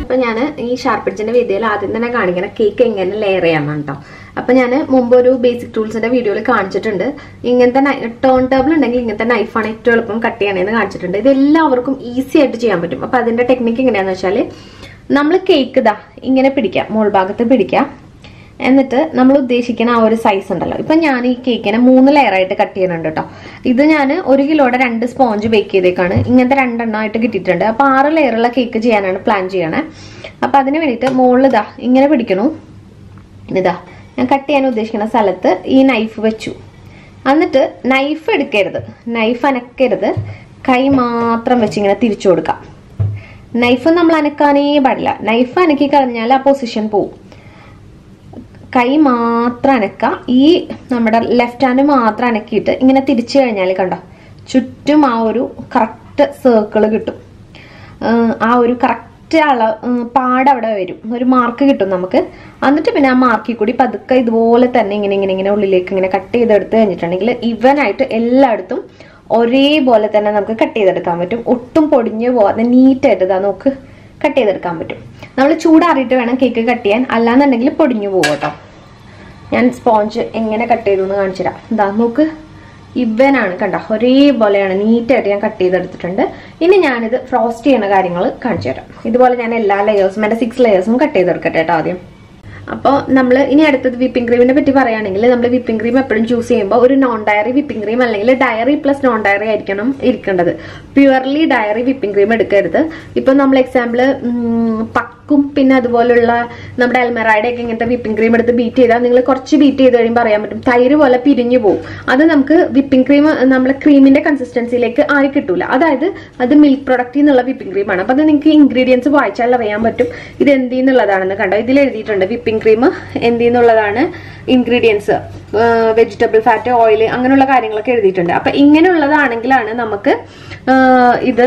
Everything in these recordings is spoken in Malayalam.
അപ്പൊ ഞാൻ ഈ ഷാർപ്പിഡ്ജിന്റെ വീഡിയോയിൽ ആദ്യം തന്നെ കാണിക്കണ കേക്ക് എങ്ങനെ ലെയർ ചെയ്യാമെന്നാണ് കേട്ടോ അപ്പൊ ഞാൻ മുമ്പ് ഒരു ബേസിക് ടൂൾസിന്റെ വീഡിയോയിൽ കാണിച്ചിട്ടുണ്ട് ഇങ്ങനത്തെ ടേൺ ടേബിൾ ഉണ്ടെങ്കിൽ ഇങ്ങനത്തെ നൈഫാണ് ഏറ്റവും എളുപ്പം കട്ട് ചെയ്യണേന്ന് കാണിച്ചിട്ടുണ്ട് ഇത് എല്ലാവർക്കും ഈസി ആയിട്ട് ചെയ്യാൻ പറ്റും അപ്പൊ അതിന്റെ ടെക്നിക്ക് എങ്ങനെയാന്ന് വെച്ചാല് നമ്മൾ കേക്ക് ഇതാ ഇങ്ങനെ പിടിക്കാം മോൾ ഭാഗത്ത് പിടിക്കാം എന്നിട്ട് നമ്മൾ ഉദ്ദേശിക്കുന്ന ആ ഒരു സൈസ് ഉണ്ടല്ലോ ഇപ്പൊ ഞാൻ ഈ കേക്കിനെ മൂന്ന് ലെയർ ആയിട്ട് കട്ട് ചെയ്യുന്നുണ്ട് കേട്ടോ ഇത് ഞാൻ ഒരു കിലോയുടെ രണ്ട് സ്പോഞ്ച് ബേക്ക് ചെയ്തേക്കാണ് ഇങ്ങനത്തെ രണ്ടെണ്ണമായിട്ട് കിട്ടിയിട്ടുണ്ട് അപ്പൊ ആറ് ലെയറുള്ള കേക്ക് ചെയ്യാനാണ് പ്ലാൻ ചെയ്യണേ അപ്പൊ അതിന് വേണ്ടിയിട്ട് മുകളിൽ ഇതാ ഇങ്ങനെ പിടിക്കണു ഇതാ ഞാൻ കട്ട് ചെയ്യാൻ ഉദ്ദേശിക്കുന്ന സ്ഥലത്ത് ഈ നൈഫ് വെച്ചു എന്നിട്ട് നൈഫ് എടുക്കരുത് നൈഫ് അനക്കരുത് കൈ മാത്രം വെച്ച് ഇങ്ങനെ തിരിച്ചു കൊടുക്കാം നൈഫ് നമ്മൾ അനക്കാനേ പാടില്ല നൈഫ് അനക്കി കളഞ്ഞാൽ ആ പൊസിഷൻ പോവും കൈ മാത്രം അനക്ക ഈ നമ്മുടെ ലെഫ്റ്റ് ഹാൻഡ് മാത്രം അനക്കിയിട്ട് ഇങ്ങനെ തിരിച്ചു കഴിഞ്ഞാൽ കണ്ടോ ചുറ്റും ആ ഒരു കറക്റ്റ് സർക്കിൾ കിട്ടും ഏഹ് ആ ഒരു കറക്റ്റ് അള ഏഹ് പാട് അവിടെ വരും ഒരു മാർക്ക് കിട്ടും നമുക്ക് എന്നിട്ട് പിന്നെ ആ മാർക്കിൽ കൂടി പതുക്കെ ഇതുപോലെ തന്നെ ഇങ്ങനെ ഇങ്ങനെ ഇങ്ങനെ ഉള്ളിലേക്ക് ഇങ്ങനെ കട്ട് ചെയ്തെടുത്ത് കഴിഞ്ഞിട്ടുണ്ടെങ്കിൽ ഇവനായിട്ട് എല്ലായിടത്തും ഒരേപോലെ തന്നെ നമുക്ക് കട്ട് ചെയ്തെടുക്കാൻ പറ്റും ഒട്ടും പൊടിഞ്ഞു പോവാതെ നീറ്റായിട്ട് ഇതാ നമുക്ക് കട്ട് ചെയ്തെടുക്കാൻ പറ്റും നമ്മൾ ചൂടാറിയിട്ട് വേണം കേക്ക് കട്ട് ചെയ്യാൻ അല്ലാന്നുണ്ടെങ്കിൽ പൊടിഞ്ഞു പോകും കേട്ടോ ഞാൻ സ്പോഞ്ച് എങ്ങനെ കട്ട് ചെയ്തു എന്ന് കാണിച്ചു തരാം എന്താ നോക്ക് ഇവനാണ് കണ്ട ഒരേപോലെയാണ് നീറ്റായിട്ട് ഞാൻ കട്ട് ചെയ്തെടുത്തിട്ടുണ്ട് ഇനി ഞാനിത് ഫ്രോസ്റ്റ് ചെയ്യുന്ന കാര്യങ്ങൾ കാണിച്ചു തരാം ഇതുപോലെ ഞാൻ എല്ലാ ലെയേഴ്സും എൻ്റെ സിക്സ് ലെയേഴ്സും കട്ട് ചെയ്തെടുക്കട്ടെ കേട്ടോ ആദ്യം അപ്പോൾ നമ്മൾ ഇനി അടുത്തത് വിപ്പിംഗ് ക്രീമിനെ പറ്റി പറയുകയാണെങ്കിൽ നമ്മൾ വിപ്പിംഗ് ക്രീം എപ്പോഴും ചൂസ് ചെയ്യുമ്പോൾ ഒരു നോൺ ഡയറി വിപ്പിംഗ് ക്രീം അല്ലെങ്കിൽ ഡയറി പ്ലസ് നോൺ ഡയറി ആയിരിക്കണം ഇരിക്കേണ്ടത് പ്യുവർലി ഡയറി വിപ്പിംഗ് ക്രീം എടുക്കരുത് ഇപ്പൊ നമ്മൾ എക്സാമ്പിൾ പക്കും പിന്നെ അതുപോലുള്ള നമ്മുടെ അൽമറായുടെ ഒക്കെ ഇങ്ങനത്തെ വിപ്പിംഗ് ക്രീം എടുത്ത് ബീറ്റ് ചെയ്താൽ നിങ്ങൾ കുറച്ച് ബീറ്റ് ചെയ്ത് കഴിയുമ്പോൾ അറിയാൻ പറ്റും തൈര് പോലെ പിരിഞ്ഞു പോകും അത് നമുക്ക് വിപ്പിംഗ് ക്രീം നമ്മളെ ക്രീമിന്റെ കൺസിസ്റ്റൻസിയിലേക്ക് ആയി കിട്ടൂല അതായത് അത് മിൽക്ക് പ്രൊഡക്റ്റിൽ നിന്നുള്ള വിപ്പിംഗ് ക്രീമാണ് അപ്പൊ അത് നിങ്ങൾക്ക് ഇൻഗ്രീഡിയൻസ് വായിച്ചാൽ അറിയാൻ പറ്റും ഇത് എന്തിന്നുള്ളതാണെന്ന് കണ്ടോ ഇതിൽ എഴുതിയിട്ടുണ്ട് വിപ്പിംഗ് ക്രീം എന്തിന്നുള്ളതാണ് ഇൻഗ്രീഡിയൻസ് വെജിറ്റബിൾ ഫാറ്റ് ഓയിൽ അങ്ങനെയുള്ള കാര്യങ്ങളൊക്കെ എഴുതിയിട്ടുണ്ട് അപ്പൊ ഇങ്ങനെയുള്ളതാണെങ്കിലാണ് നമുക്ക് ആ, ഇത്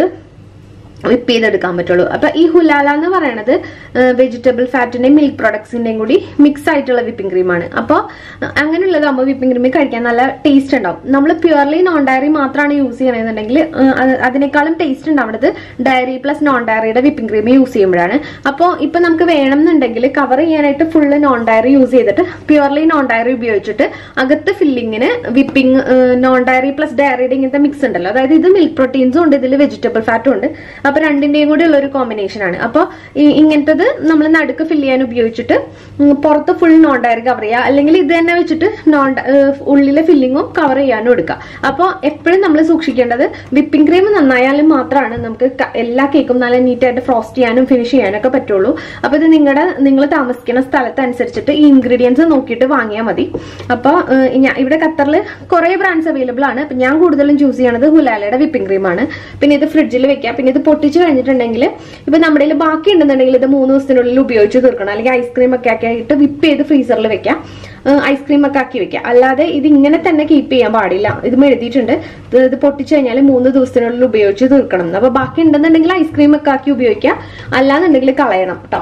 വിപ്പ് ചെയ്തെടുക്കാൻ പറ്റുള്ളൂ അപ്പൊ ഈ ഹുലാല എന്ന് പറയുന്നത് വെജിറ്റബിൾ ഫാറ്റിന്റെയും മിൽക്ക് പ്രൊഡക്ട്സിന്റെയും കൂടി മിക്സ് ആയിട്ടുള്ള വിപ്പിംഗ് ക്രീമാണ് അപ്പോൾ അങ്ങനെയുള്ളതാകുമ്പോൾ വിപ്പിംഗ് ക്രീം കഴിക്കാൻ നല്ല ടേസ്റ്റ് ഉണ്ടാവും നമ്മൾ പ്യുവർലി നോൺ ഡയറി മാത്രമാണ് യൂസ് ചെയ്യണമെന്നുണ്ടെങ്കിൽ അതിനേക്കാളും ടേസ്റ്റ് ഉണ്ടാവുന്നത് ഡയറി പ്ലസ് നോൺ ഡയറിയുടെ വിപ്പിംഗ് ക്രീം യൂസ് ചെയ്യുമ്പോഴാണ് അപ്പോൾ ഇപ്പൊ നമുക്ക് വേണം എന്നുണ്ടെങ്കിൽ കവർ ചെയ്യാനായിട്ട് ഫുള്ള് നോൺ ഡയറി യൂസ് ചെയ്തിട്ട് പ്യുവർലി നോൺ ഡയറി ഉപയോഗിച്ചിട്ട് അകത്ത് ഫില്ലിങ്ങിന് വിപ്പിംഗ് നോൺ ഡയറി പ്ലസ് ഡയറിയുടെ ഇങ്ങനത്തെ മിക്സ് ഉണ്ടല്ലോ അതായത് ഇത് മിൽക്ക് പ്രോട്ടീൻസും ഉണ്ട് ഇതിൽ വെജിറ്റബിൾ ഫാറ്റും ഉണ്ട് അപ്പൊ രണ്ടിന്റെയും കൂടി ഉള്ള ഒരു കോമ്പിനേഷൻ ആണ് അപ്പോൾ ഇങ്ങനത്തത് നമ്മൾ നടുക്ക് ഫില്ല് ചെയ്യാൻ ഉപയോഗിച്ചിട്ട് ഉം, പുറത്ത് ഫുൾ നോൺ ഡയറി കവർ ചെയ്യുക അല്ലെങ്കിൽ ഇത് തന്നെ വെച്ചിട്ട് നോൺ ഉള്ളിലെ ഫില്ലിങ്ങും കവർ ചെയ്യാനും എടുക്കുക അപ്പോൾ എപ്പോഴും നമ്മൾ സൂക്ഷിക്കേണ്ടത് വിപ്പിംഗ് ക്രീം നന്നായാലും മാത്രമാണ് നമുക്ക് ക- എല്ലാ കേക്കും നല്ല നീറ്റായിട്ട് ഫ്രോസ്റ്റ് ചെയ്യാനും ഫിനിഷ് ചെയ്യാനും ഒക്കെ പറ്റുള്ളൂ അപ്പൊ ഇത് നിങ്ങളുടെ നിങ്ങൾ താമസിക്കുന്ന സ്ഥലത്തനുസരിച്ചിട്ട് ഈ ഇൻഗ്രീഡിയൻസ് നോക്കിയിട്ട് വാങ്ങിയാൽ മതി അപ്പോൾ ഞാൻ ഇവിടെ ഖത്തറിൽ കുറെ ബ്രാൻഡ്സ് അവൈലബിൾ ആണ് അപ്പൊ ഞാൻ കൂടുതലും ചൂസ് ചെയ്യണത് ഹുലാലയുടെ വിപ്പിംഗ് ക്രീം ആണ് പിന്നെ ഇത് ഫ്രിഡ്ജിൽ വെക്കാം പിന്നെ ഇത് പൊട്ടിച്ച് കഴിഞ്ഞിട്ടുണ്ടെങ്കിൽ ഇപ്പൊ നമ്മുടെ കയ്യിൽ ബാക്കി ഉണ്ടെന്നുണ്ടെങ്കിൽ ഇത് മൂന്ന് ദിവസത്തിനുള്ളിൽ ഉപയോഗിച്ച് തീർക്കണം അല്ലെങ്കിൽ ഐസ്ക്രീം ഒക്കെ ആക്കിയിട്ട് വിപ്പ് ചെയ്ത് ഫ്രീസറിൽ വെക്കാം ഐസ്ക്രീം ഒക്കെ ആക്കി വെക്കാം അല്ലാതെ ഇത് ഇങ്ങനെ തന്നെ കീപ്പ് ചെയ്യാൻ പാടില്ല ഇത് എഴുതിയിട്ടുണ്ട് ഇത് ഇത് പൊട്ടിച്ചു കഴിഞ്ഞാൽ മൂന്ന് ദിവസത്തിനുള്ളിൽ ഉപയോഗിച്ച് തീർക്കണം എന്ന്. അപ്പൊ ബാക്കി ഉണ്ടെന്നുണ്ടെങ്കിൽ ഐസ്ക്രീം ഒക്കെ ആക്കി ഉപയോഗിക്കാം അല്ലാന്നുണ്ടെങ്കിൽ കളയണം കേട്ടോ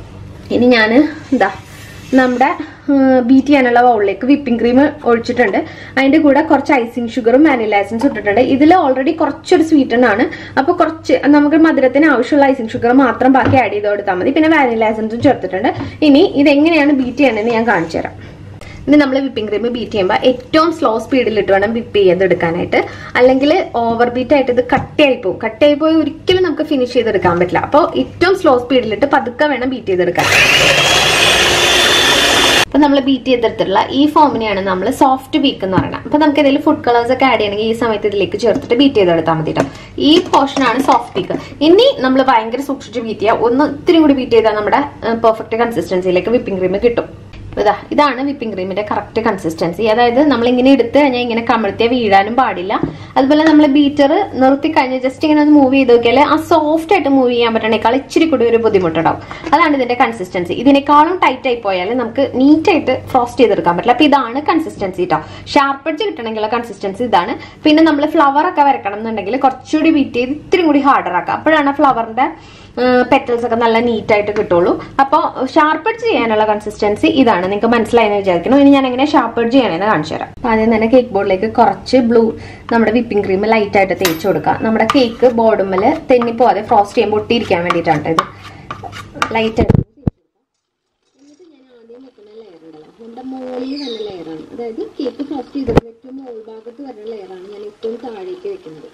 ഇനി ഞാൻ എന്താ നമ്മുടെ ബീറ്റ് ചെയ്യാനുള്ള ബൗളിലേക്ക് വിപ്പിംഗ് ക്രീം ഒഴിച്ചിട്ടുണ്ട് അതിന്റെ കൂടെ കുറച്ച് ഐസിങ് ഷുഗറും വാനില എസൻസും ഇട്ടിട്ടുണ്ട് ഇതിൽ ഓൾറെഡി കുറച്ചൊരു സ്വീറ്റൺ ആണ് അപ്പൊ കുറച്ച് നമുക്ക് മധുരത്തിന് ആവശ്യമുള്ള ഐസിങ് ഷുഗർ മാത്രം ബാക്കി ആഡ് ചെയ്ത് കൊടുത്താൽ മതി പിന്നെ വാനില എസൻസും ചേർത്തിട്ടുണ്ട് ഇനി ഇത് എങ്ങനെയാണ് ബീറ്റ് ചെയ്യണമെന്ന് ഞാൻ കാണിച്ചു തരാം ഇനി നമ്മൾ വിപ്പിംഗ് ക്രീം ബീറ്റ് ചെയ്യുമ്പോൾ ഏറ്റവും സ്ലോ സ്പീഡിലിട്ട് വേണം വിപ്പ് ചെയ്തെടുക്കാനായിട്ട് അല്ലെങ്കിൽ ഓവർ ബീറ്റ് ആയിട്ട് ഇത് കട്ടയായി പോകും കട്ടയായി പോയി ഒരിക്കലും നമുക്ക് ഫിനിഷ് ചെയ്തെടുക്കാൻ പറ്റില്ല അപ്പോൾ ഏറ്റവും സ്ലോ സ്പീഡിലിട്ട് പതുക്കെ വേണം ബീറ്റ് ചെയ്തെടുക്കാൻ അപ്പൊ നമ്മൾ ബീറ്റ് ചെയ്തെടുത്തിട്ടുള്ള ഈ ഫോമിനെയാണ് നമ്മൾ സോഫ്റ്റ് ബീക്ക് എന്ന് പറയുന്നത് അപ്പൊ നമുക്ക് ഇതിൽ ഫുഡ് കളേഴ്സ് ഒക്കെ ആഡ് ചെയ്യണമെങ്കിൽ ഈ സമയത്ത് ഇതിലേക്ക് ചേർത്തിട്ട് ബീറ്റ് ചെയ്തെടുത്താൽ മതി കേട്ടോ ഈ പോർഷൻ ആണ് സോഫ്റ്റ് ബീക്ക് ഇനി നമ്മൾ ഭയങ്കര സൂക്ഷിച്ച് ബീറ്റ് ചെയ്യുക ഒന്ന് ഇത്തിരി കൂടി ബീറ്റ് ചെയ്താൽ നമ്മുടെ പെർഫെക്റ്റ് കൺസിസ്റ്റൻസിയിലേക്ക് വിപ്പിംഗ് ക്രീം കിട്ടും ഇതാ ഇതാണ് വിപ്പിംഗ് ക്രീമിന്റെ കറക്റ്റ് കൺസിസ്റ്റൻസി അതായത് നമ്മൾ ഇങ്ങനെ എടുത്ത് കഴിഞ്ഞാൽ ഇങ്ങനെ കമഴ്ത്തിയാൽ വീഴാനും പാടില്ല അതുപോലെ നമ്മൾ ബീറ്റർ നിർത്തി കഴിഞ്ഞ് ജസ്റ്റ് ഇങ്ങനെ ഒന്ന് മൂവ് ചെയ്ത് നോക്കിയാൽ ആ സോഫ്റ്റ് ആയിട്ട് മൂവ് ചെയ്യാൻ പറ്റണേക്കാൾ ഇച്ചിരി കൂടി ഒരു ബുദ്ധിമുട്ടുണ്ടാവും അതാണ് ഇതിന്റെ കൺസിസ്റ്റൻസി ഇതിനേക്കാളും ടൈറ്റ് ആയി പോയാൽ നമുക്ക് നീറ്റ് ആയിട്ട് ഫ്രോസ്റ്റ് ചെയ്തെടുക്കാൻ പറ്റില്ല അപ്പൊ ഇതാണ് കൺസിസ്റ്റൻസി കേട്ടോ ഷാർപ്പ് എഡ്ജ് കിട്ടണമെങ്കിലുള്ള കൺസിസ്റ്റൻസി ഇതാണ് പിന്നെ നമ്മൾ ഫ്ലവർ ഒക്കെ വരക്കണം എന്നുണ്ടെങ്കിൽ കുറച്ചുകൂടി ബീറ്റ് ചെയ്ത് ഇത്തിരി കൂടി ഹാർഡർ ആക്കാം അപ്പോഴാണ് ഫ്ലവറിന്റെ പെറ്റൽസ് ഒക്കെ നല്ല നീറ്റ് ആയിട്ട് കിട്ടുള്ളൂ അപ്പോൾ ഷാർപ്പ് എഡ്ജ് ചെയ്യാനുള്ള കൺസിസ്റ്റൻസി ഇതാണ് നിങ്ങൾക്ക് മനസ്സിലായെന്ന് വിചാരിക്കുന്നു ഇനി ഞാൻ എങ്ങനെ ഷാർപ്പ് എഡ്ജ് ചെയ്യണമെന്ന് കാണിച്ചു തരാം അപ്പൊ ആദ്യം തന്നെ കേക്ക് ബോർഡിലേക്ക് കുറച്ച് ബ്ലൂ നമ്മുടെ വിപ്പിംഗ് ക്രീം ലൈറ്റ് ആയിട്ട് തേച്ച് കൊടുക്കുക നമ്മുടെ കേക്ക് ബോർഡുമ്മൽ തെന്നിപ്പോവാതെ ഫ്രോസ്റ്റ് ചെയ്യുമ്പോൾ ഒട്ടിയിരിക്കാൻ വേണ്ടിയിട്ടാണ് ഇത് ലൈറ്റ് ആയിട്ട് എന്നിട്ട് ഞാൻ ആദ്യം വെക്കുന്ന ലെയർ ഉണ്ടല്ലോ നമ്മുടെ മുകളിൽ വന്ന ലെയറാണ് അതായത് കേക്ക് ഫ്രോസ്റ്റ് ചെയ്തത് ഏറ്റവും മുകൾ ഭാഗത്ത് വരുന്ന ലെയറാണ് ഞാൻ ഏറ്റവും താഴേക്ക് വെക്കുന്നത്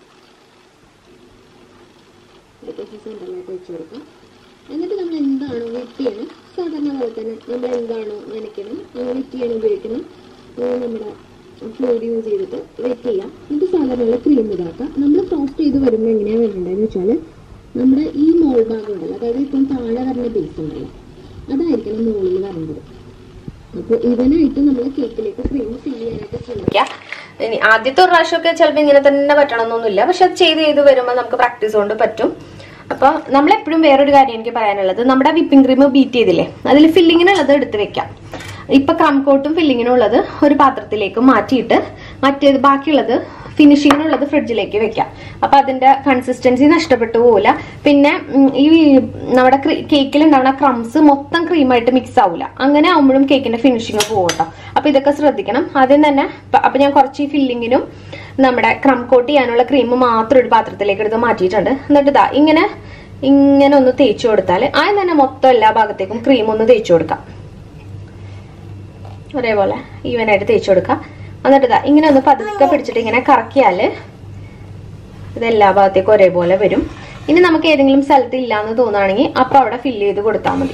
അത്യാവശ്യം സെൻറ്ററിലായിട്ട് വെച്ച് കൊടുക്കാം എന്നിട്ട് നമ്മൾ എന്താണോ വെറ്റ് ചെയ്യണം സാധാരണ പോലെ തന്നെ നമ്മൾ എന്താണോ നനയ്ക്കണം വെറ്റ് ചെയ്യാൻ ഉപയോഗിക്കണം ഏർ നമ്മുടെ ഫ്ലോർ യൂസ് ചെയ്തിട്ട് വെറ്റ് ചെയ്യാം എന്നിട്ട് സാധാരണ ക്രീം ഇതാക്കാം നമ്മൾ ഫ്രോസ്റ്റ് ചെയ്ത് വരുമ്പോൾ എങ്ങനെയാണ് വരേണ്ടതെന്ന് വെച്ചാൽ നമ്മുടെ ഈ മോൾ ഭാഗം ഉണ്ടല്ലോ അതായത് ഇപ്പം താഴെ വരുന്ന ബേസ് ഉണ്ടല്ലോ അതായിരിക്കണം മുകളിൽ വരേണ്ടത് അപ്പോൾ ഇവനായിട്ട് നമ്മൾ കേക്കിലേക്ക് ക്രീം ഫിൽ ചെയ്യാനായിട്ട് ശ്രമിക്കുക ഇനി ആദ്യത്തെ ഒരു പ്രാവശ്യമൊക്കെ ചിലപ്പോൾ ഇങ്ങനെ തന്നെ പറ്റണമെന്നൊന്നുമില്ല പക്ഷെ അത് ചെയ്ത് ചെയ്ത് വരുമ്പോൾ നമുക്ക് പ്രാക്ടീസ് കൊണ്ട് പറ്റും അപ്പൊ നമ്മൾ എപ്പോഴും വേറൊരു കാര്യം എനിക്ക് പറയാനുള്ളത് നമ്മുടെ വിപ്പിംഗ് ക്രീം ബീറ്റ് ചെയ്തില്ലേ അതിൽ ഫില്ലിങ്ങിനുള്ളത് എടുത്ത് വെക്കാം ഇപ്പൊ ക്രം കോട്ടും ഫില്ലിങ്ങിനും ഉള്ളത് ഒരു പാത്രത്തിലേക്ക് മാറ്റിയിട്ട് മറ്റേത് ബാക്കിയുള്ളത് ഫിനിഷിങ്ങിനുള്ളത് ഫ്രിഡ്ജിലേക്ക് വെക്കാം അപ്പൊ അതിന്റെ കൺസിസ്റ്റൻസി നഷ്ടപ്പെട്ടു പോവില്ല പിന്നെ ഉം, ഈ നമ്മുടെ കേക്കിൽ ഉണ്ടാവുന്ന ക്രംസ് മൊത്തം ക്രീമായിട്ട് മിക്സ് ആവില്ല അങ്ങനെ ആവുമ്പോഴും കേക്കിന്റെ ഫിനിഷിങ് പോകും കേട്ടോ അപ്പൊ ഇതൊക്കെ ശ്രദ്ധിക്കണം ആദ്യം തന്നെ പ- അപ്പൊ ഞാൻ കുറച്ച് ഈ ഫില്ലിങ്ങിനും നമ്മുടെ ക്രം കോട്ട് ചെയ്യാനുള്ള ക്രീം മാത്രം ഒരു പാത്രത്തിലേക്ക് എടുത്ത് മാറ്റിയിട്ടുണ്ട് എന്നിട്ട് ഇതാ ഇങ്ങനെ ഇങ്ങനെ ഒന്ന് തേച്ചു കൊടുത്താൽ ആദ്യം തന്നെ മൊത്തം എല്ലാ ഭാഗത്തേക്കും ക്രീം ഒന്ന് തേച്ചു കൊടുക്കാം ഒരേപോലെ ഈവനായിട്ട് തേച്ചു കൊടുക്കാം എന്നിട്ട് ഇതാ ഇങ്ങനെ ഒന്ന് പതുക്കെ പിടിച്ചിട്ട് ഇങ്ങനെ കറക്കിയാല് ഇത് എല്ലാ ഭാഗത്തേക്കും ഒരേപോലെ വരും ഇനി നമുക്ക് ഏതെങ്കിലും സ്ഥലത്ത് ഇല്ലാന്ന് തോന്നുകയാണെങ്കിൽ അപ്പൊ അവിടെ ഫില്ല് ചെയ്ത് കൊടുത്താൽ മതി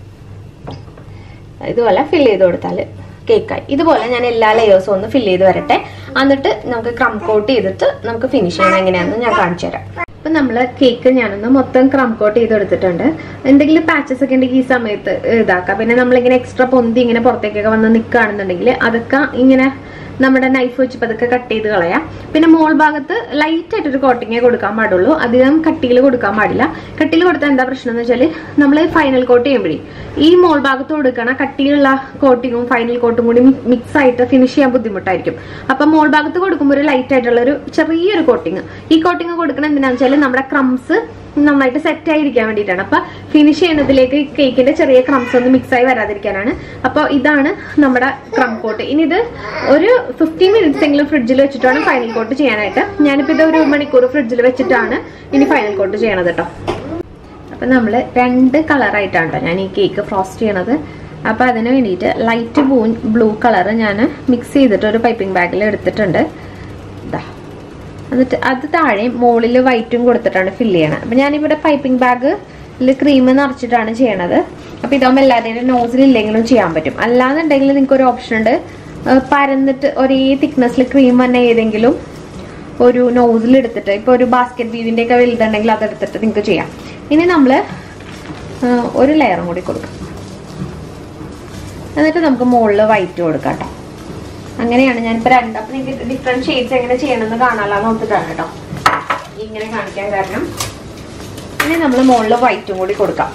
ഇതുപോലെ ഫില്ല് ചെയ്ത് കൊടുത്താൽ കേക്കായി ഇതുപോലെ ഞാൻ എല്ലാ ലെയേഴ്സും ഒന്ന് ഫില്ല് ചെയ്ത് വരട്ടെ എന്നിട്ട് നമുക്ക് ക്രം കോട്ട് ചെയ്തിട്ട് നമുക്ക് ഫിനിഷ് ചെയ്യണം എങ്ങനെയാണെന്ന് ഞാൻ കാണിച്ചു തരാം അപ്പൊ നമ്മള് കേക്ക് ഞാനൊന്ന് മൊത്തം ക്രം കോട്ട് ചെയ്ത് എടുത്തിട്ടുണ്ട് എന്തെങ്കിലും പാച്ചസ് ഒക്കെ ഉണ്ടെങ്കിൽ ഈ സമയത്ത് ഇതാക്കാം പിന്നെ നമ്മളിങ്ങനെ എക്സ്ട്രാ പൊന്തി ഇങ്ങനെ പുറത്തേക്കൊക്കെ വന്ന് നിൽക്കുകയാണെന്നുണ്ടെങ്കിൽ അതൊക്കെ ഇങ്ങനെ നമ്മുടെ നൈഫ് വെച്ച് പതുക്കെ കട്ട് ചെയ്ത് കളയാം പിന്നെ മോൾ ഭാഗത്ത് ലൈറ്റ് ആയിട്ടൊരു കോട്ടിങ്ങേ കൊടുക്കാൻ പാടുള്ളൂ അധികം കട്ടിയിൽ കൊടുക്കാൻ പാടില്ല കട്ടിയിൽ കൊടുത്താൽ എന്താ പ്രശ്നം എന്ന് വെച്ചാൽ നമ്മൾ ഫൈനൽ കോട്ട് ചെയ്യുമ്പോഴേ ഈ മോൾ ഭാഗത്ത് കൊടുക്കണ കട്ടിയിലുള്ള കോട്ടിങ്ങും ഫൈനൽ കോട്ടും കൂടി മിക്സ് ആയിട്ട് ഫിനിഷ് ചെയ്യാൻ ബുദ്ധിമുട്ടായിരിക്കും അപ്പൊ മോൾ ഭാഗത്ത് കൊടുക്കുമ്പോൾ ഒരു ലൈറ്റ് ആയിട്ടുള്ള ഒരു ചെറിയൊരു കോട്ടിങ് ഈ കോട്ടിങ് കൊടുക്കണം എന്തിനാന്ന് വെച്ചാൽ നമ്മുടെ ക്രംസ് നന്നായിട്ട് സെറ്റ് ആയിരിക്കാൻ വേണ്ടിയിട്ടാണ് അപ്പൊ ഫിനിഷ് ചെയ്യുന്നതിലേക്ക് കേക്കിന്റെ ചെറിയ ക്രംസ് ഒന്ന് മിക്സ് ആയി വരാതിരിക്കാനാണ് അപ്പൊ ഇതാണ് നമ്മുടെ ക്രം കോട്ട് ഇനി ഇത് ഒരു ഫിഫ്റ്റീൻ മിനിറ്റ്സ് എങ്കിലും ഫ്രിഡ്ജിൽ വെച്ചിട്ട് വേണം ഫൈനൽ കോട്ട് ചെയ്യാനായിട്ട് ഞാനിപ്പോ ഇത് ഒരു മണിക്കൂർ ഫ്രിഡ്ജിൽ വെച്ചിട്ടാണ് ഇനി ഫൈനൽ കോട്ട് ചെയ്യണത് കേട്ടോ അപ്പൊ നമ്മള് രണ്ട് കളറായിട്ടാണ് കേട്ടോ ഞാൻ ഈ കേക്ക് ഫ്രോസ്റ്റ് ചെയ്യണത് അപ്പൊ അതിന് വേണ്ടിയിട്ട് ലൈറ്റ് ബ്ലൂ ബ്ലൂ കളർ ഞാൻ മിക്സ് ചെയ്തിട്ട് ഒരു പൈപ്പിംഗ് ബാഗിൽ എടുത്തിട്ടുണ്ട് ഇതാ എന്നിട്ട് അത് താഴെ മുകളിൽ വൈറ്റും കൊടുത്തിട്ടാണ് ഫില്ല് ചെയ്യണത് അപ്പൊ ഞാനിവിടെ പൈപ്പിംഗ് ബാഗിൽ ക്രീം നിറച്ചിട്ടാണ് ചെയ്യണത് അപ്പൊ ഇതാകുമ്പോൾ എല്ലാവരുടെയും നോസിൽ ഇല്ലെങ്കിലും ചെയ്യാൻ പറ്റും അല്ലാന്നുണ്ടെങ്കിൽ നിങ്ങൾക്ക് ഒരു ഓപ്ഷൻ ഉണ്ട് ആ, പരന്നിട്ട് ഒരേ തിക്നെസ്സിൽ ക്രീം തന്നെ ഏതെങ്കിലും ഒരു നോസിൽ എടുത്തിട്ട് ഇപ്പൊ ഒരു ബാസ്ക്കറ്റ് ബീവിന്റെ ഒക്കെ വലുതുണ്ടെങ്കിൽ അതെടുത്തിട്ട് നിങ്ങൾക്ക് ചെയ്യാം ഇനി നമ്മള് ആ, ഒരു ലെയറും കൂടി കൊടുക്കാം എന്നിട്ട് നമുക്ക് മുകളിൽ വൈറ്റ് കൊടുക്കാം കേട്ടോ അങ്ങനെയാണ് ഞാനിപ്പോ രണ്ട് അപ്പൊ നിങ്ങൾക്ക് ഡിഫറെന്റ് ഷെയ്ഡ്സ് എങ്ങനെ ചെയ്യണമെന്ന് കാണാലോ നോക്കിട്ടാണ് കേട്ടോ ഇങ്ങനെ കാണിക്കാൻ കാരണം ഇനി നമ്മൾ മുകളിൽ വൈറ്റും കൂടി കൊടുക്കാം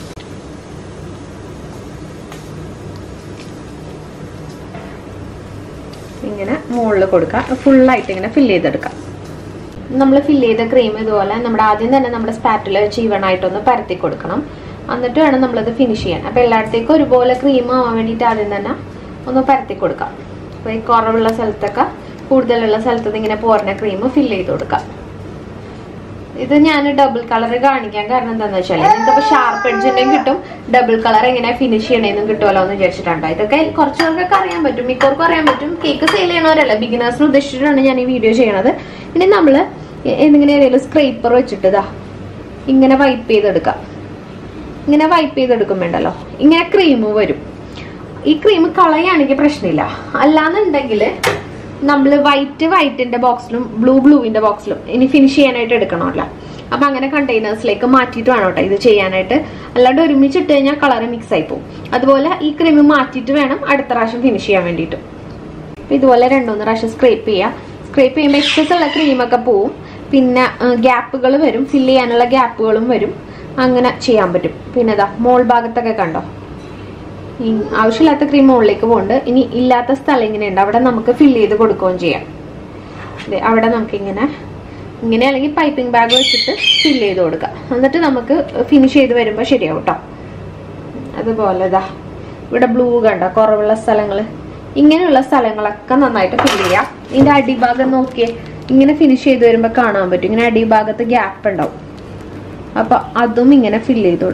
ഇങ്ങനെ മുകളിൽ കൊടുക്കാം ഫുള്ളായിട്ട് ഇങ്ങനെ ഫില്ല് ചെയ്തെടുക്കാം നമ്മൾ ഫില്ല് ചെയ്ത ക്രീം ഇതുപോലെ നമ്മുടെ ആദ്യം തന്നെ നമ്മുടെ സ്പാറ്റിൽ വെച്ച് ഈവൺ ആയിട്ടൊന്ന് പരത്തി കൊടുക്കണം എന്നിട്ട് വേണം നമ്മളത് ഫിനിഷ് ചെയ്യാൻ അപ്പൊ എല്ലായിടത്തേക്കും ഒരുപോലെ ക്രീം ആവാൻ വേണ്ടിയിട്ട് ആദ്യം തന്നെ ഒന്ന് പരത്തി കൊടുക്കാം അപ്പൊ ഈ കുറവുള്ള സ്ഥലത്തൊക്കെ കൂടുതലുള്ള സ്ഥലത്ത് ഇങ്ങനെ പോരുന്ന ക്രീം ഫില്ല് ചെയ്ത് കൊടുക്കാം ഇത് ഞാൻ ഡബിൾ കളർ കാണിക്കാൻ കാരണം എന്താന്ന് വെച്ചാൽ നിങ്ങൾക്ക് ഷാർപ്പ് എഡ്ജിന്റെയും കിട്ടും ഡബിൾ കളർ എങ്ങനെ ഫിനിഷ് ചെയ്യണേന്നും കിട്ടുമല്ലോ എന്ന് വിചാരിച്ചിട്ടുണ്ടോ ഇതൊക്കെ കുറച്ച് പേർക്കൊക്കെ അറിയാൻ പറ്റും മിക്കവർക്കും അറിയാൻ പറ്റും കേക്ക് സെയിൽ ചെയ്യണവരല്ല ബിഗിനേഴ്സിന് ഉദ്ദേശിച്ചിട്ടാണ് ഞാൻ ഈ വീഡിയോ ചെയ്യണത് ഇനി നമ്മള് എന്തിങ്ങനെ ഏതെങ്കിലും സ്ക്രേപ്പർ വെച്ചിട്ട് ഇതാ ഇങ്ങനെ വൈപ്പ് ചെയ്തെടുക്കാം ഇങ്ങനെ വൈപ്പ് ചെയ്തെടുക്കുമ്പോണ്ടല്ലോ ഇങ്ങനെ ക്രീം വരും ഈ ക്രീം കളയാണെങ്കിൽ പ്രശ്നമില്ല അല്ലാന്നുണ്ടെങ്കിൽ നമ്മൾ വൈറ്റ് വൈറ്റിന്റെ ബോക്സിലും ബ്ലൂ ബ്ലൂവിന്റെ ബോക്സിലും ഇനി ഫിനിഷ് ചെയ്യാനായിട്ട് എടുക്കണമല്ലോ അപ്പൊ അങ്ങനെ കണ്ടെയ്നേഴ്സിലേക്ക് മാറ്റിയിട്ട് വേണം കേട്ടോ ഇത് ചെയ്യാനായിട്ട് അല്ലാണ്ട് ഒരുമിച്ച് ഇട്ട് കഴിഞ്ഞാൽ കളർ മിക്സ് ആയി പോകും അതുപോലെ ഈ ക്രീം മാറ്റിയിട്ട് വേണം അടുത്ത പ്രാവശ്യം ഫിനിഷ് ചെയ്യാൻ വേണ്ടിയിട്ട് അപ്പൊ ഇതുപോലെ രണ്ടുമൂന്ന് പ്രാവശ്യം സ്ക്രേപ്പ് ചെയ്യുക സ്ക്രേപ്പ് ചെയ്യുമ്പോൾ എക്സസ് ഉള്ള ക്രീമൊക്കെ പോവും പിന്നെ ഗ്യാപ്പുകൾ വരും ഫില്ല് ചെയ്യാനുള്ള ഗ്യാപ്പുകളും വരും അങ്ങനെ ചെയ്യാൻ പറ്റും പിന്നെ ഇതാ മോൾ ഭാഗത്തൊക്കെ കണ്ടോ ഈ ആവശ്യമില്ലാത്ത ക്രീം മുകളിലേക്ക് പോകുന്നുണ്ട് ഇനി ഇല്ലാത്ത സ്ഥലം ഇങ്ങനെയുണ്ട് അവിടെ നമുക്ക് ഫില്ല് ചെയ്ത് കൊടുക്കുകയും ചെയ്യാം ദേ അവിടെ നമുക്ക് ഇങ്ങനെ ഇങ്ങനെ അല്ലെങ്കിൽ പൈപ്പിംഗ് ബാഗ് വെച്ചിട്ട് ഫില്ല് ചെയ്ത് കൊടുക്കാം എന്നിട്ട് നമുക്ക് ഫിനിഷ് ചെയ്ത് വരുമ്പോൾ ശരിയാവും കേട്ടോ അതുപോലെ ഇതാ ഇവിടെ ബ്ലൂ കണ്ടോ കുറവുള്ള സ്ഥലങ്ങൾ ഇങ്ങനെയുള്ള സ്ഥലങ്ങളൊക്കെ നന്നായിട്ട് ഫില്ല് ചെയ്യാം ഇതിന്റെ അടിഭാഗം നോക്കിയേ ഇങ്ങനെ ഫിനിഷ് ചെയ്ത് വരുമ്പോൾ കാണാൻ പറ്റും ഇങ്ങനെ അടിഭാഗത്ത് ഗ്യാപ്പ് ഉണ്ടാവും അപ്പൊ അതും ഇങ്ങനെ ഫില്ല് ചെയ്ത് കൊടുക്കാം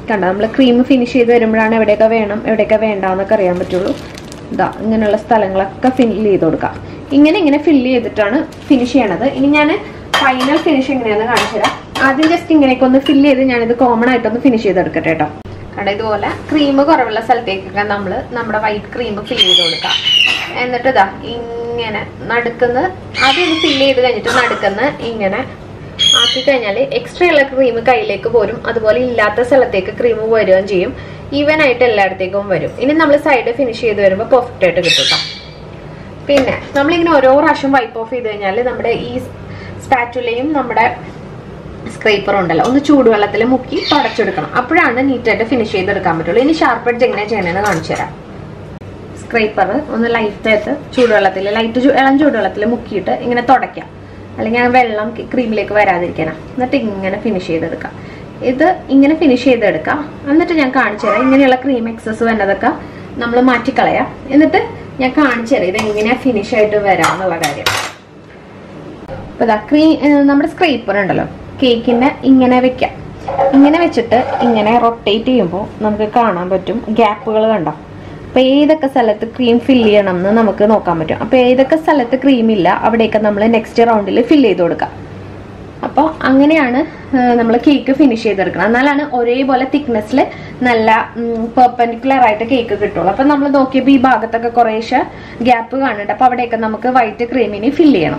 കണ്ട നമ്മൾ ക്രീം ഫിനിഷ് ചെയ്ത് വരുമ്പോഴാണ് എവിടെയൊക്കെ വേണം എവിടെയൊക്കെ വേണ്ടാന്നൊക്കെ അറിയാൻ പറ്റുള്ളൂ ഇതാ ഇങ്ങനെയുള്ള സ്ഥലങ്ങളൊക്കെ ഫില്ല് ചെയ്ത് കൊടുക്കാം ഇങ്ങനെ ഇങ്ങനെ ഫില്ല് ചെയ്തിട്ടാണ് ഫിനിഷ് ചെയ്യണത് ഇനി ഞാൻ ഫൈനൽ ഫിനിഷ് എങ്ങനെയാണെന്ന് കാണിച്ചു തരാം ആദ്യം ജസ്റ്റ് ഇങ്ങനെയൊക്കെ ഒന്ന് ഫില്ല് ചെയ്ത് ഞാനിത് കോമൺ ആയിട്ടൊന്ന് ഫിനിഷ് ചെയ്തെടുക്കട്ടെ കേട്ടോ കണ്ട ഇതുപോലെ ക്രീം കുറവുള്ള സ്ഥലത്തേക്കൊക്കെ നമ്മൾ നമ്മുടെ വൈറ്റ് ക്രീം ഫില്ല് ചെയ്ത് കൊടുക്കാം എന്നിട്ട് ഇതാ ഇങ്ങനെ നടുക്കുന്ന ആദ്യം ഒന്ന് ഫില്ല് ചെയ്ത് കഴിഞ്ഞിട്ട് നടുക്കുന്ന ഇങ്ങനെ ആക്കി കഴിഞ്ഞാൽ എക്സ്ട്രാ ഉള്ള ക്രീം കയ്യിലേക്ക് പോരും അതുപോലെ ഇല്ലാത്ത സ്ഥലത്തേക്ക് ക്രീം വരികയും ചെയ്യും ഈവൻ ആയിട്ട് എല്ലായിടത്തേക്കും വരും ഇനി നമ്മൾ സൈഡ് ഫിനിഷ് ചെയ്ത് വരുമ്പോൾ പെർഫെക്റ്റ് ആയിട്ട് കിട്ടും ട്ടോ. പിന്നെ നമ്മളിങ്ങനെ ഓരോ പ്രാവശ്യം വൈപ്പ് ഓഫ് ചെയ്ത് കഴിഞ്ഞാൽ നമ്മുടെ ഈ സ്പാറ്റുലയും നമ്മുടെ സ്ക്രൈപ്പർ ഉണ്ടല്ലോ ഒന്ന് ചൂടുവെള്ളത്തിൽ മുക്കി തുടച്ചെടുക്കണം അപ്പോഴാണ് നീറ്റായിട്ട് ഫിനിഷ് ചെയ്തെടുക്കാൻ പറ്റുള്ളൂ ഇനി ഷാർപ്പ് എഡ്ജ് എങ്ങനെയാണ് ചെയ്യണമെന്ന് കാണിച്ചു തരാം സ്ക്രൈപ്പർ ഒന്ന് ലൈറ്റായിട്ട് ചൂടുവെള്ളത്തിൽ ലൈറ്റ് ഇളം ചൂടുവെള്ളത്തിൽ മുക്കിയിട്ട് ഇങ്ങനെ തുടയ്ക്കാം അല്ലെങ്കിൽ ആ വെള്ളം ക്രീമിലേക്ക് വരാതിരിക്കണം എന്നിട്ട് ഇങ്ങനെ ഫിനിഷ് ചെയ്തെടുക്കാം ഇത് ഇങ്ങനെ ഫിനിഷ് ചെയ്തെടുക്കാം എന്നിട്ട് ഞാൻ കാണിച്ചു തരാം ഇങ്ങനെയുള്ള ക്രീം എക്സസ് വരുന്നതൊക്കെ നമ്മൾ മാറ്റിക്കളയാം എന്നിട്ട് ഞാൻ കാണിച്ചു തരാം ഇത് എങ്ങനെയാ ഫിനിഷ് ആയിട്ട് വരാന്നുള്ള കാര്യം ഇപ്പൊ ഇതാ ക്രീം നമ്മുടെ സ്ക്രൈപ്പർ ഉണ്ടല്ലോ കേക്കിന്റെ ഇങ്ങനെ വെക്കാം ഇങ്ങനെ വെച്ചിട്ട് ഇങ്ങനെ റൊട്ടേറ്റ് ചെയ്യുമ്പോൾ നമുക്ക് കാണാൻ പറ്റും ഗ്യാപ്പുകൾ കണ്ടോ അപ്പൊ ഏതൊക്കെ സ്ഥലത്ത് ക്രീം ഫില്ല് ചെയ്യണം എന്ന് നമുക്ക് നോക്കാൻ പറ്റും അപ്പൊ ഏതൊക്കെ സ്ഥലത്ത് ക്രീം ഇല്ല അവിടെയൊക്കെ നമ്മൾ നെക്സ്റ്റ് റൗണ്ടിൽ ഫില്ല് ചെയ്ത് കൊടുക്കാം അപ്പോൾ അങ്ങനെയാണ് നമ്മൾ കേക്ക് ഫിനിഷ് ചെയ്തെടുക്കണം എന്നാലാണ് ഒരേപോലെ തിക്നെസ്സിൽ നല്ല പെർപെൻഡിക്കുലർ ആയിട്ട് കേക്ക് കിട്ടുള്ളൂ അപ്പം നമ്മൾ നോക്കിയപ്പോൾ ഈ ഭാഗത്തൊക്കെ കുറേശ്ശെ ഗ്യാപ്പ് കാണുന്നുണ്ട് അപ്പോൾ അവിടെയൊക്കെ നമുക്ക് വൈറ്റ് ക്രീമിന് ഫില്ല് ചെയ്യണം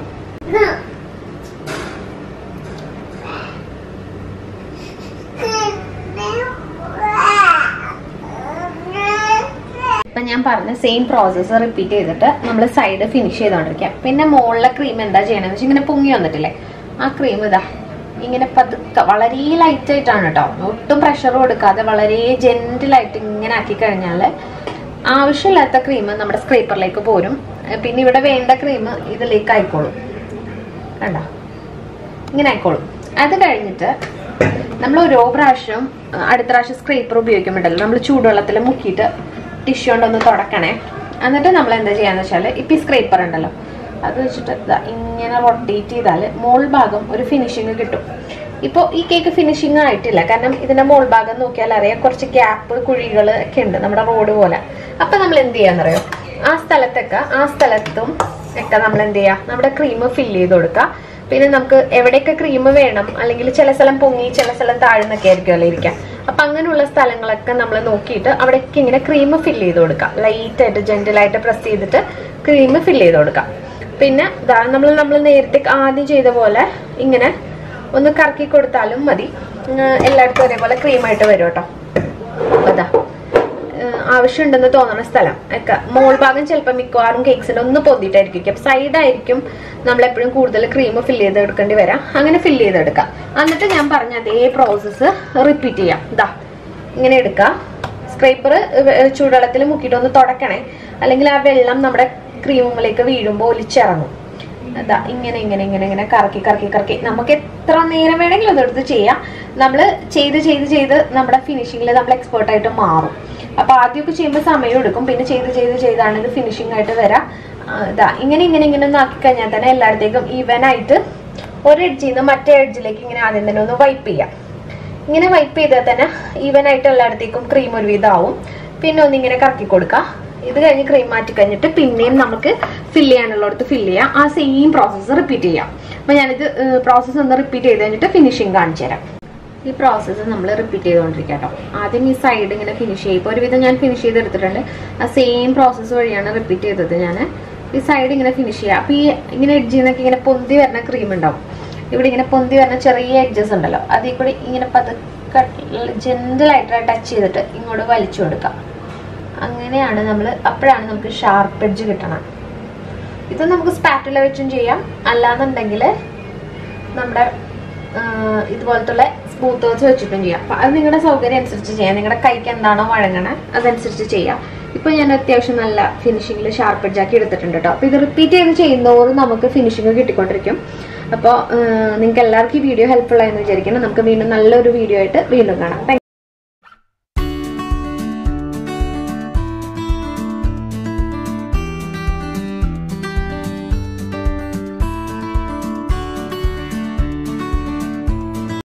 ഇപ്പൊ ഞാൻ പറഞ്ഞ സെയിം പ്രോസസ്സ് റിപ്പീറ്റ് ചെയ്തിട്ട് നമ്മൾ സൈഡ് ഫിനിഷ് ചെയ്തോണ്ടിരിക്കാം പിന്നെ മുകളിലെ ക്രീം എന്താ ചെയ്യണമെന്ന് വെച്ചാൽ ഇങ്ങനെ പൊങ്ങി വന്നിട്ടില്ലേ ആ ക്രീം ഇതാ ഇങ്ങനെ പതുക്കെ വളരെ ലൈറ്റ് ആയിട്ടാണ് കേട്ടോ ഒട്ടും പ്രഷർ കൊടുക്കാതെ വളരെ ജെന്റിലായിട്ട് ഇങ്ങനെ ആക്കി കഴിഞ്ഞാൽ ആവശ്യമില്ലാത്ത ക്രീം നമ്മുടെ സ്ക്രേപ്പറിലേക്ക് പോരും ഏ, പിന്നെ ഇവിടെ വേണ്ട ക്രീം ഇതിലേക്ക് ആയിക്കോളും കണ്ടോ ഇങ്ങനെ ആയിക്കോളും അത് കഴിഞ്ഞിട്ട് നമ്മൾ ഓരോ പ്രാവശ്യം ആ, അടുത്ത പ്രാവശ്യം സ്ക്രേപ്പർ ഉപയോഗിക്കുമ്പോഴല്ലോ നമ്മൾ ചൂടുവെള്ളത്തിൽ മുക്കിയിട്ട് ടിഷ്യൂ കൊണ്ടൊന്ന് തുടക്കണേ എന്നിട്ട് നമ്മൾ എന്താ ചെയ്യാന്ന് വെച്ചാൽ ഇപ്പം ഈ സ്ക്രേപ്പർ ഉണ്ടല്ലോ അത് വെച്ചിട്ട് ദാ ഇങ്ങനെ റൊട്ടേറ്റ് ചെയ്താൽ മോൾ ഭാഗം ഒരു ഫിനിഷിങ് കിട്ടും ഇപ്പോൾ ഈ കേക്ക് ഫിനിഷിങ് ആയിട്ടില്ല കാരണം ഇതിന്റെ മോൾ ഭാഗം നോക്കിയാൽ അറിയാം കുറച്ച് ഗ്യാപ്പ് കുഴികൾ ഒക്കെ ഉണ്ട് നമ്മുടെ റോഡ് പോലെ അപ്പൊ നമ്മൾ എന്ത് ചെയ്യാന്നറിയോ ആ സ്ഥലത്തൊക്കെ ആ സ്ഥലത്തും ഒക്കെ നമ്മൾ എന്ത് ചെയ്യാ നമ്മുടെ ക്രീം ഫില്ല് ചെയ്ത് കൊടുക്കുക പിന്നെ നമുക്ക് എവിടെയൊക്കെ ക്രീം വേണം അല്ലെങ്കിൽ ചില സ്ഥലം പൊങ്ങി ചില സ്ഥലം താഴ്ന്നൊക്കെ ആയിരിക്കുമല്ലോ ഇരിക്കാം അപ്പൊ അങ്ങനെയുള്ള സ്ഥലങ്ങളൊക്കെ നമ്മൾ നോക്കിയിട്ട് അവിടേക്ക് ഇങ്ങനെ ക്രീം ഫില്ല് ചെയ്ത് കൊടുക്കാം ലൈറ്റ് ആയിട്ട് ജെന്റൽ ആയിട്ട് പ്രസ് ചെയ്തിട്ട് ക്രീം ഫില്ല് ചെയ്ത് കൊടുക്കാം പിന്നെ നമ്മൾ നമ്മൾ നേരത്തെ ആദ്യം ചെയ്ത പോലെ ഇങ്ങനെ ഒന്ന് കറക്കി കൊടുത്താലും മതി ഉം, എല്ലായിടത്തും ഒരേപോലെ ക്രീമായിട്ട് വരും കേട്ടോ അതാ ഏഹ് ആവശ്യമുണ്ടെന്ന് തോന്നുന്ന സ്ഥലം ഒക്കെ മോൾ ഭാഗം ചിലപ്പോൾ മിക്കവാറും കേക്ക്സിന് ഒന്ന് പൊന്തിട്ടായിരിക്കും സൈഡായിരിക്കും നമ്മൾ എപ്പോഴും കൂടുതൽ ക്രീം ഫില്ല് ചെയ്ത് എടുക്കേണ്ടി വരാം അങ്ങനെ ഫില്ല് ചെയ്തെടുക്കാം എന്നിട്ട് ഞാൻ പറഞ്ഞ അതേ പ്രോസസ്സ് റിപ്പീറ്റ് ചെയ്യാം ഇതാ ഇങ്ങനെ എടുക്കുക സ്ക്രൈപ്പർ ചൂടുവെള്ളത്തിൽ മുക്കിയിട്ട് ഒന്ന് തുടക്കണേ അല്ലെങ്കിൽ ആ വെള്ളം നമ്മുടെ ക്രീമുകളിലേക്ക് വീഴുമ്പോൾ ഒലിച്ചിറങ്ങും അതാ ഇങ്ങനെ ഇങ്ങനെ ഇങ്ങനെ ഇങ്ങനെ കറക്കി കറക്കി കറക്കി നമുക്ക് എത്ര നേരം വേണമെങ്കിലും അതെടുത്ത് ചെയ്യാം നമ്മൾ ചെയ്ത് ചെയ്ത് ചെയ്ത് നമ്മുടെ ഫിനിഷിങ്ങിൽ നമ്മൾ എക്സ്പേർട്ട് ആയിട്ട് മാറും അപ്പൊ ആദ്യമൊക്കെ ചെയ്യുമ്പോൾ സമയം എടുക്കും പിന്നെ ചെയ്ത് ചെയ്ത് ചെയ്താണ് ഇത് ഫിനിഷിംഗ് ആയിട്ട് വരാം ആ, ഇതാ ഇങ്ങനെ ഇങ്ങനെ ഇങ്ങനെ ഒന്ന് ആക്കി കഴിഞ്ഞാൽ തന്നെ എല്ലായിടത്തേക്കും ഈവൻ ആയിട്ട് ഒരു എഡ്ജിൽ നിന്ന് മറ്റേ എഡ്ജിലേക്ക് ഇങ്ങനെ ആദ്യം തന്നെ ഒന്ന് വൈപ്പ് ചെയ്യാം ഇങ്ങനെ വൈപ്പ് ചെയ്താൽ തന്നെ ഈവൻ ആയിട്ട് എല്ലായിടത്തേക്കും ക്രീം ഒരുവിധം ആവും പിന്നെ ഒന്നിങ്ങനെ കറക്കി കൊടുക്കാം ഇത് കഴിഞ്ഞ് ക്രീം മാറ്റി കഴിഞ്ഞിട്ട് പിന്നെയും നമുക്ക് ഫില്ല് ചെയ്യാനുള്ളിടത്ത് ഫില്ല് ചെയ്യാം ആ സെയിം പ്രോസസ്സ് റിപ്പീറ്റ് ചെയ്യാം അപ്പൊ ഞാനിത് പ്രോസസ്സ് ഒന്ന് റിപ്പീറ്റ് ചെയ്ത് കഴിഞ്ഞിട്ട് ഫിനിഷിങ് കാണിച്ചു തരാം ഈ പ്രോസസ്സ് നമ്മൾ റിപ്പീറ്റ് ചെയ്തുകൊണ്ടിരിക്കുക കേട്ടോ ആദ്യം ഈ സൈഡ് ഇങ്ങനെ ഫിനിഷ് ചെയ്യും ഇപ്പോൾ ഒരുവിധം ഞാൻ ഫിനിഷ് ചെയ്തെടുത്തിട്ടുണ്ട് ആ സെയിം പ്രോസസ്സ് വഴിയാണ് റിപ്പീറ്റ് ചെയ്തത് ഞാൻ ഈ സൈഡ് ഇങ്ങനെ ഫിനിഷ് ചെയ്യുക അപ്പോൾ ഈ ഇങ്ങനെ എഡ്ജിൽ നിന്നൊക്കെ ഇങ്ങനെ പൊന്തി വരുന്ന ക്രീം ഉണ്ടാവും ഇവിടെ ഇങ്ങനെ പൊന്തി വരുന്ന ചെറിയ എഡ്ജസ് ഉണ്ടല്ലോ അതിൽ കൂടി ഇങ്ങനെ പതുക്കെ ജെന്റലായിട്ട് ടച്ച് ചെയ്തിട്ട് ഇങ്ങോട്ട് വലിച്ചു കൊടുക്കാം അങ്ങനെയാണ് നമ്മൾ അപ്പോഴാണ് നമുക്ക് ഷാർപ്പ് എഡ്ജ് കിട്ടണം ഇത് നമുക്ക് സ്പാറ്റുല വെച്ചും ചെയ്യാം അല്ലാന്നുണ്ടെങ്കിൽ നമ്മുടെ ആ, ഇതുപോലത്തുള്ള സ്മൂത്തേഴ്സ് വെച്ചിട്ടും ചെയ്യാം അപ്പൊ അത് നിങ്ങളുടെ സൗകര്യം അനുസരിച്ച് ചെയ്യാം നിങ്ങളുടെ കൈക്ക് എന്താണോ വഴങ്ങണേ അതനുസരിച്ച് ചെയ്യാം ഇപ്പൊ ഞാൻ അത്യാവശ്യം നല്ല ഫിനിഷിംഗിൽ ഷാർപ്പ് എഡ്ജാക്കി എടുത്തിട്ടുണ്ട് കേട്ടോ അപ്പൊ ഇത് റിപ്പീറ്റ് ചെയ്ത് ചെയ്യുന്നതോറും നമുക്ക് ഫിനിഷിംഗ് കിട്ടിക്കൊണ്ടിരിക്കും അപ്പോൾ നിങ്ങൾക്ക് എല്ലാവർക്കും ഈ വീഡിയോ ഹെൽപ്ഫുൾ ആയെന്ന് വിചാരിക്കണം നമുക്ക് വീണ്ടും നല്ലൊരു വീഡിയോ ആയിട്ട് വീണ്ടും കാണാം Thank you.